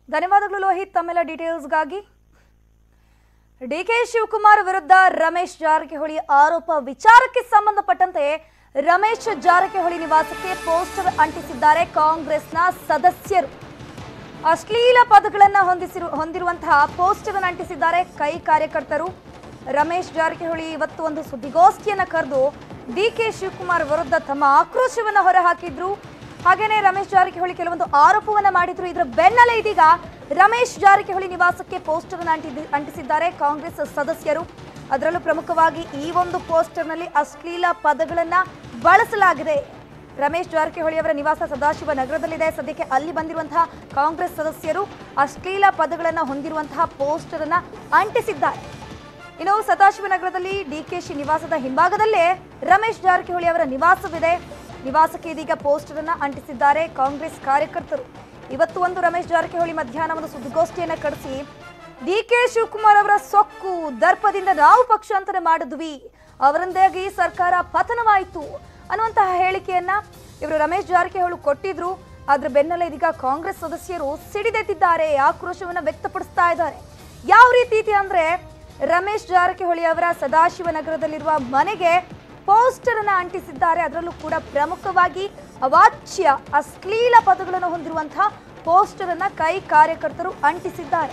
ಧನ್ಯವಾದಗಳು ಲೋಹಿತ್ ತಮ್ಮೆಲ್ಲ ಡೀಟೇಲ್ಸ್ಗಾಗಿ ಡಿಕೆ ಶಿವಕುಮಾರ್ ವಿರುದ್ಧ ರಮೇಶ್ ಜಾರಕಿಹೊಳಿ ಆರೋಪ ವಿಚಾರಕ್ಕೆ ಸಂಬಂಧಪಟ್ಟಂತೆ ರಮೇಶ್ ಜಾರಕಿಹೊಳಿ ನಿವಾಸಕ್ಕೆ ಪೋಸ್ಟರ್ ಅಂಟಿಸಿದ್ದಾರೆ ಕಾಂಗ್ರೆಸ್ನ ಸದಸ್ಯರು ಅಶ್ಲೀಲ ಪದಗಳನ್ನು ಹೊಂದಿಸಿರು ಹೊಂದಿರುವಂತಹ ಪೋಸ್ಟರ್ ಅನ್ನು ಅಂಟಿಸಿದ್ದಾರೆ ಕೈ ಕಾರ್ಯಕರ್ತರು ರಮೇಶ್ ಜಾರಕಿಹೊಳಿ ಇವತ್ತು ಒಂದು ಸುದ್ದಿಗೋಷ್ಠಿಯನ್ನ ಕರೆದು ಡಿ ಕೆ ಶಿವಕುಮಾರ್ ವಿರುದ್ಧ ತಮ್ಮ ಆಕ್ರೋಶವನ್ನ ಹೊರಹಾಕಿದ್ರು ಹಾಗೇನೆ ರಮೇಶ್ ಜಾರಕಿಹೊಳಿ ಕೆಲವೊಂದು ಆರೋಪವನ್ನ ಮಾಡಿದ್ರು ಇದರ ಬೆನ್ನಲ್ಲೇ ಇದೀಗ ರಮೇಶ್ ಜಾರಕಿಹೊಳಿ ನಿವಾಸಕ್ಕೆ ಪೋಸ್ಟರ್ ಅನ್ನು ಅಂಟಿದ್ದು- ಅಂಟಿಸಿದ್ದಾರೆ ಕಾಂಗ್ರೆಸ್ ಸದಸ್ಯರು ಅದರಲ್ಲೂ ಪ್ರಮುಖವಾಗಿ ಈ ಒಂದು ಪೋಸ್ಟರ್ನಲ್ಲಿ ಅಶ್ಲೀಲ ಪದಗಳನ್ನ ಬಳಸಲಾಗಿದೆ ರಮೇಶ್ ಜಾರಕಿಹೊಳಿ ಅವರ ನಿವಾಸ ಸದಾಶಿವ ನಗರದಲ್ಲಿದೆ ಸದ್ಯಕ್ಕೆ ಅಲ್ಲಿ ಬಂದಿರುವಂತಹ ಕಾಂಗ್ರೆಸ್ ಸದಸ್ಯರು ಅಶ್ಲೀಲ ಪದಗಳನ್ನು ಹೊಂದಿರುವಂತಹ ಪೋಸ್ಟರ್ ಅನ್ನ ಅಂಟಿಸಿದ್ದಾರೆ ಇನ್ನು ಸದಾಶಿವನಗರದಲ್ಲಿ ಡಿಕೆಶಿ ನಿವಾಸದ ಹಿಂಭಾಗದಲ್ಲೇ ರಮೇಶ್ ಜಾರಕಿಹೊಳಿ ಅವರ ನಿವಾಸವಿದೆ ನಿವಾಸಕ್ಕೆ ಇದೀಗ ಪೋಸ್ಟರ್ ಅನ್ನ ಅಂಟಿಸಿದ್ದಾರೆ ಕಾಂಗ್ರೆಸ್ ಕಾರ್ಯಕರ್ತರು ಇವತ್ತು ಒಂದು ರಮೇಶ್ ಜಾರಕಿಹೊಳಿ ಮಧ್ಯಾಹ್ನ ಒಂದು ಸುದ್ದಿಗೋಷ್ಠಿಯನ್ನ ಕರೆಸಿ ಡಿ ಕೆ ಶಿವಕುಮಾರ್ ಅವರ ಸೊಕ್ಕು ದರ್ಪದಿಂದ ನಾವು ಪಕ್ಷಾಂತರ ಮಾಡಿದ್ವಿ ಅವರಿಂದಾಗಿ ಸರ್ಕಾರ ಪತನವಾಯಿತು ಅನ್ನುವಂತಹ ಹೇಳಿಕೆಯನ್ನ ಇವರು ರಮೇಶ್ ಜಾರಕಿಹೊಳಿ ಕೊಟ್ಟಿದ್ರು ಅದ್ರ ಬೆನ್ನಲ್ಲೇ ಇದೀಗ ಕಾಂಗ್ರೆಸ್ ಸದಸ್ಯರು ಸಿಡಿದೆದ್ದಿದ್ದಾರೆ ಆಕ್ರೋಶವನ್ನ ವ್ಯಕ್ತಪಡಿಸ್ತಾ ಇದ್ದಾರೆ ಯಾವ ರೀತಿ ಇದೆ ಅಂದ್ರೆ ರಮೇಶ್ ಜಾರಕಿಹೊಳಿ ಅವರ ಸದಾಶಿವನಗರದಲ್ಲಿರುವ ಮನೆಗೆ ಪೋಸ್ಟರ್ ಅನ್ನ ಅಂಟಿಸಿದ್ದಾರೆ ಅದರಲ್ಲೂ ಕೂಡ ಪ್ರಮುಖವಾಗಿ ಅವಾಚ್ಯ ಅಶ್ಲೀಲ ಪದಗಳನ್ನು ಹೊಂದಿರುವಂತಹ ಪೋಸ್ಟರ್ ಅನ್ನ ಕೈ ಕಾರ್ಯಕರ್ತರು ಅಂಟಿಸಿದ್ದಾರೆ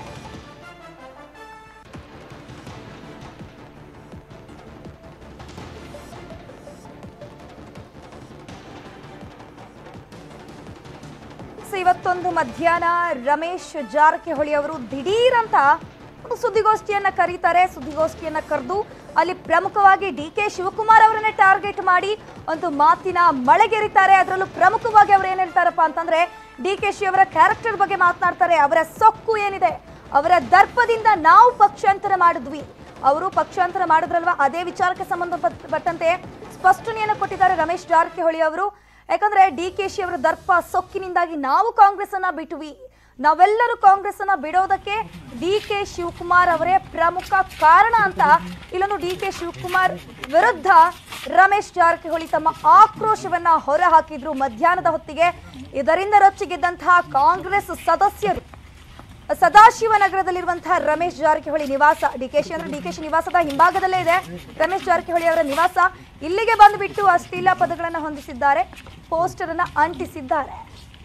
ಸೊ ಇವತ್ತೊಂದು ಮಧ್ಯಾಹ್ನ ರಮೇಶ್ ಜಾರಕಿಹೊಳಿ ಅವರು ದಿಢೀರ್ ಅಂತ ಒಂದು ಸುದ್ದಿಗೋಷ್ಠಿಯನ್ನ ಕರೀತಾರೆ ಸುದ್ದಿಗೋಷ್ಠಿಯನ್ನ ಕರೆದು ಅಲ್ಲಿ ಪ್ರಮುಖವಾಗಿ ಡಿ ಕೆ ಶಿವಕುಮಾರ್ ಅವರನ್ನೇ ಟಾರ್ಗೆಟ್ ಮಾಡಿ ಒಂದು ಮಾತಿನ ಮಳೆಗೆರಿತಾರೆ ಅದರಲ್ಲೂ ಪ್ರಮುಖವಾಗಿ ಅವ್ರು ಏನ್ ಹೇಳ್ತಾರಪ್ಪ ಅಂತಂದ್ರೆ ಡಿ ಕೆ ಶಿ ಅವರ ಕ್ಯಾರೆಕ್ಟರ್ ಬಗ್ಗೆ ಮಾತನಾಡ್ತಾರೆ ಅವರ ಸೊಕ್ಕು ಏನಿದೆ ಅವರ ದರ್ಪದಿಂದ ನಾವು ಪಕ್ಷಾಂತರ ಮಾಡಿದ್ವಿ ಅವರು ಪಕ್ಷಾಂತರ ಮಾಡಿದ್ರಲ್ವಾ ಅದೇ ವಿಚಾರಕ್ಕೆ ಸಂಬಂಧಪಟ್ಟಂತೆ ಸ್ಪಷ್ಟನೆಯನ್ನು ಕೊಟ್ಟಿದ್ದಾರೆ ರಮೇಶ್ ಜಾರಕಿಹೊಳಿ ಅವರು ಯಾಕಂದ್ರೆ ಡಿ ಕೆ ಶಿ ಅವರ ದರ್ಪ ಸೊಕ್ಕಿನಿಂದಾಗಿ ನಾವು ಕಾಂಗ್ರೆಸ್ ಅನ್ನ ಬಿಟ್ವಿ ನಾವೆಲ್ಲರೂ ಕಾಂಗ್ರೆಸ್ ಅನ್ನ ಬಿಡೋದಕ್ಕೆ ಡಿ ಕೆ ಶಿವಕುಮಾರ್ ಅವರೇ ಪ್ರಮುಖ ಕಾರಣ ಅಂತ ಇಲ್ಲೊಂದು ಡಿ ಕೆ ಶಿವಕುಮಾರ್ ವಿರುದ್ಧ ರಮೇಶ್ ಜಾರಕಿಹೊಳಿ ತಮ್ಮ ಆಕ್ರೋಶವನ್ನ ಹೊರಹಾಕಿದ್ರು ಮಧ್ಯಾಹ್ನದ ಹೊತ್ತಿಗೆ ಇದರಿಂದ ರೊಚ್ಚಿಗೆದ್ದಂತಹ ಕಾಂಗ್ರೆಸ್ ಸದಸ್ಯರು ಸದಾಶಿವನಗರದಲ್ಲಿರುವಂತಹ ರಮೇಶ್ ಜಾರಕಿಹೊಳಿ ನಿವಾಸ ಡಿಕೆಶಿ ಅಂದ್ರೆ ಡಿಕೆಶಿ ನಿವಾಸದ ಹಿಂಭಾಗದಲ್ಲೇ ಇದೆ ರಮೇಶ್ ಜಾರಕಿಹೊಳಿ ಅವರ ನಿವಾಸ ಇಲ್ಲಿಗೆ ಬಂದುಬಿಟ್ಟು ಅಶ್ಲೀಲ ಪದಗಳನ್ನು ಹೊಂದಿಸಿದ್ದಾರೆ ಪೋಸ್ಟರ್ ಅನ್ನ ಅಂಟಿಸಿದ್ದಾರೆ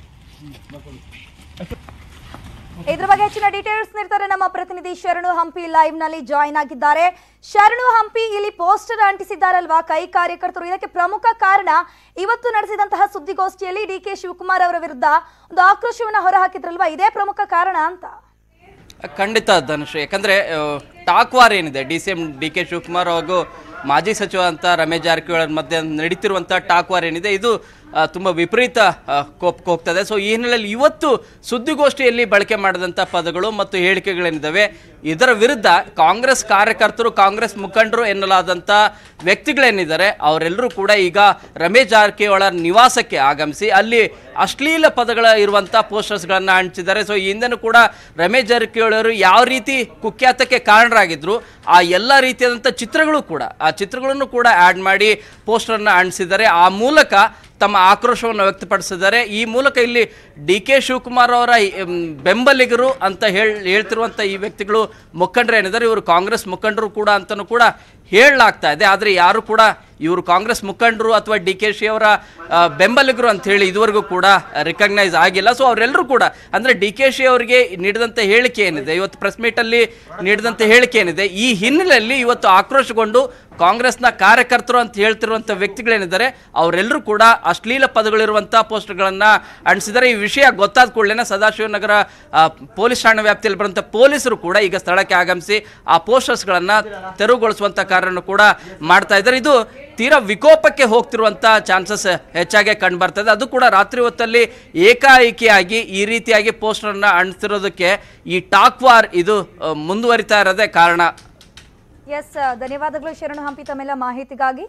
ಇದ್ರ ಬಗ್ಗೆ ಹೆಚ್ಚಿನ ಡೀಟೇಲ್ಸ್ ನೀಡ್ತಾರೆ ನಮ್ಮ ಪ್ರತಿನಿಧಿ ಶರಣು ಹಂಪಿ ಲೈವ್ ನಲ್ಲಿ ಜಾಯಿನ್ ಆಗಿದ್ದಾರೆ ಶರಣು ಹಂಪಿ ಇಲ್ಲಿ ಪೋಸ್ಟರ್ ಅಂಟಿಸಿದ್ದಾರಲ್ವಾ ಕೈ ಕಾರ್ಯಕರ್ತರು ಇದಕ್ಕೆ ಪ್ರಮುಖ ಕಾರಣ ಇವತ್ತು ನಡೆಸಿದಂತಹ ಸುದ್ದಿಗೋಷ್ಠಿಯಲ್ಲಿ ಡಿ ಕೆ ಶಿವಕುಮಾರ್ ಅವರ ವಿರುದ್ಧ ಒಂದು ಆಕ್ರೋಶವನ್ನ ಹೊರಹಾಕಿದ್ರಲ್ವಾ ಇದೇ ಪ್ರಮುಖ ಕಾರಣ ಅಂತ ಖಂಡಿತ ಧನುಷ್ ಯಾಕಂದರೆ ಟಾಕ್ ವಾರ್ ಏನಿದೆ D C M D K Shivakumar ಹಾಗೂ ಮಾಜಿ ಸಚಿವ ಅಂತ ರಮೇಶ್ ಜಾರಕಿಹೊಳಿ ಅವ್ರ ಮಧ್ಯೆ ನಡೀತಿರುವಂಥ ಟಾಕ್ ವಾರ್ ಏನಿದೆ ಇದು ಆ, ತುಂಬ ವಿಪರೀತ ಆ, ಕೋಪಕ್ಕೆ ಹೋಗ್ತದೆ ಸೊ ಈ ಹಿನ್ನೆಲೆಯಲ್ಲಿ ಇವತ್ತು ಸುದ್ದಿಗೋಷ್ಠಿಯಲ್ಲಿ ಬಳಕೆ ಮಾಡಿದಂಥ ಪದಗಳು ಮತ್ತು ಹೇಳಿಕೆಗಳೇನಿದ್ದಾವೆ ಇದರ ವಿರುದ್ಧ ಕಾಂಗ್ರೆಸ್ ಕಾರ್ಯಕರ್ತರು ಕಾಂಗ್ರೆಸ್ ಮುಖಂಡರು ಎನ್ನಲಾದಂಥ ವ್ಯಕ್ತಿಗಳೇನಿದ್ದಾರೆ ಅವರೆಲ್ಲರೂ ಕೂಡ ಈಗ ರಮೇಶ್ ಜಾರಕಿಹೊಳ ನಿವಾಸಕ್ಕೆ ಆಗಮಿಸಿ ಅಲ್ಲಿ ಅಶ್ಲೀಲ ಪದಗಳ ಇರುವಂಥ ಪೋಸ್ಟರ್ಸ್ಗಳನ್ನು ಅಂಟಿಸಿದ್ದಾರೆ ಸೊ ಈ ಹಿಂದೆನೂ ಕೂಡ ರಮೇಶ್ ಜಾರಕಿಹೊಳಿ ಅವರು ಯಾವ ರೀತಿ ಕುಖ್ಯಾತಕ್ಕೆ ಕಾರಣರಾಗಿದ್ರು ಆ ಎಲ್ಲ ರೀತಿಯಾದಂಥ ಚಿತ್ರಗಳು ಕೂಡ ಆ ಚಿತ್ರಗಳನ್ನು ಕೂಡ ಆ್ಯಡ್ ಮಾಡಿ ಪೋಸ್ಟರ್ನ ಅಂಟಿಸಿದ್ದಾರೆ ಆ ಮೂಲಕ ತಮ್ಮ ಆಕ್ರೋಶವನ್ನು ವ್ಯಕ್ತಪಡಿಸಿದ್ದಾರೆ ಈ ಮೂಲಕ ಇಲ್ಲಿ ಡಿ ಕೆ ಶಿವಕುಮಾರ್ ಅವರ ಮ್, ಬೆಂಬಲಿಗರು ಅಂತ ಹೇಳಿ ಹೇಳ್ತಿರುವಂಥ ಈ ವ್ಯಕ್ತಿಗಳು ಮುಖಂಡರು ಏನಿದ್ದಾರೆ ಇವರು ಕಾಂಗ್ರೆಸ್ ಮುಖಂಡರು ಕೂಡ ಅಂತಲೂ ಕೂಡ ಹೇಳಲಾಗ್ತಾ ಇದೆ ಆದರೆ ಯಾರು ಕೂಡ ಇವರು ಕಾಂಗ್ರೆಸ್ ಮುಖಂಡರು ಅಥವಾ ಡಿ ಕೆ ಶಿ ಅವರ ಆ, ಬೆಂಬಲಿಗರು ಅಂತ ಹೇಳಿ ಇದುವರೆಗೂ ಕೂಡ ರಿಕಗ್ನೈಸ್ ಆಗಿಲ್ಲ ಸೊ ಅವರೆಲ್ಲರೂ ಕೂಡ ಅಂದರೆ ಡಿ ಕೆ ಶಿ ಅವರಿಗೆ ನೀಡಿದಂಥ ಹೇಳಿಕೆ ಏನಿದೆ ಇವತ್ತು ಪ್ರೆಸ್ ಮೀಟಲ್ಲಿ ನೀಡಿದಂಥ ಹೇಳಿಕೆ ಏನಿದೆ ಈ ಹಿನ್ನೆಲೆಯಲ್ಲಿ ಇವತ್ತು ಆಕ್ರೋಶಗೊಂಡು ಕಾಂಗ್ರೆಸ್ನ ಕಾರ್ಯಕರ್ತರು ಅಂತ ಹೇಳ್ತಿರುವಂಥ ವ್ಯಕ್ತಿಗಳೇನಿದ್ದಾರೆ ಅವರೆಲ್ಲರೂ ಕೂಡ ಅಶ್ಲೀಲ ಪದಗಳಿರುವಂಥ ಪೋಸ್ಟರ್ಗಳನ್ನು ಅಂಟಿಸಿದ್ದಾರೆ ಈ ವಿಷಯ ಗೊತ್ತಾದ ಕೂಡಲೇ ಸದಾಶಿವನಗರ ಆ, ಪೊಲೀಸ್ ಠಾಣಾ ವ್ಯಾಪ್ತಿಯಲ್ಲಿ ಬರುವಂಥ ಪೊಲೀಸರು ಕೂಡ ಈಗ ಸ್ಥಳಕ್ಕೆ ಆಗಮಿಸಿ ಆ ಪೋಸ್ಟರ್ಸ್ಗಳನ್ನು ತೆರವುಗೊಳಿಸುವಂಥ ಕಾರ್ಯವನ್ನು ಕೂಡ ಮಾಡ್ತಾ ಇದ್ದಾರೆ ಇದು ತೀರಾ ವಿಕೋಪಕ್ಕೆ ಹೋಗ್ತಿರುವಂಥ ಚಾನ್ಸಸ್ ಹೆಚ್ಚಾಗಿ ಕಂಡು ಬರ್ತದೆ ಅದು ಕೂಡ ರಾತ್ರಿ ಹೊತ್ತಲ್ಲಿ ಏಕಾಏಕಿಯಾಗಿ ಈ ರೀತಿಯಾಗಿ ಪೋಸ್ಟರ್ನ ಅಂಟಿಸಿರೋದಕ್ಕೆ ಈ ಟಾಕ್ ವಾರ್ ಇದು ಆ, ಮುಂದುವರಿತಾ ಇರೋದೇ ಕಾರಣ ಎಸ್ ಧನ್ಯವಾದಗಳು ಶರಣು ಹಂಪಿ ತಮ್ಮೆಲ್ಲ ಮಾಹಿತಿಗಾಗಿ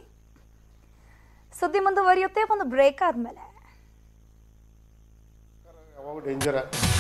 ಸುದ್ದಿ ಮುಂದುವರಿಯುತ್ತೆ ಒಂದು ಬ್ರೇಕ್ ಆದ್ಮೇಲೆ ಯಾವಾಗ ಡೇಂಜರ್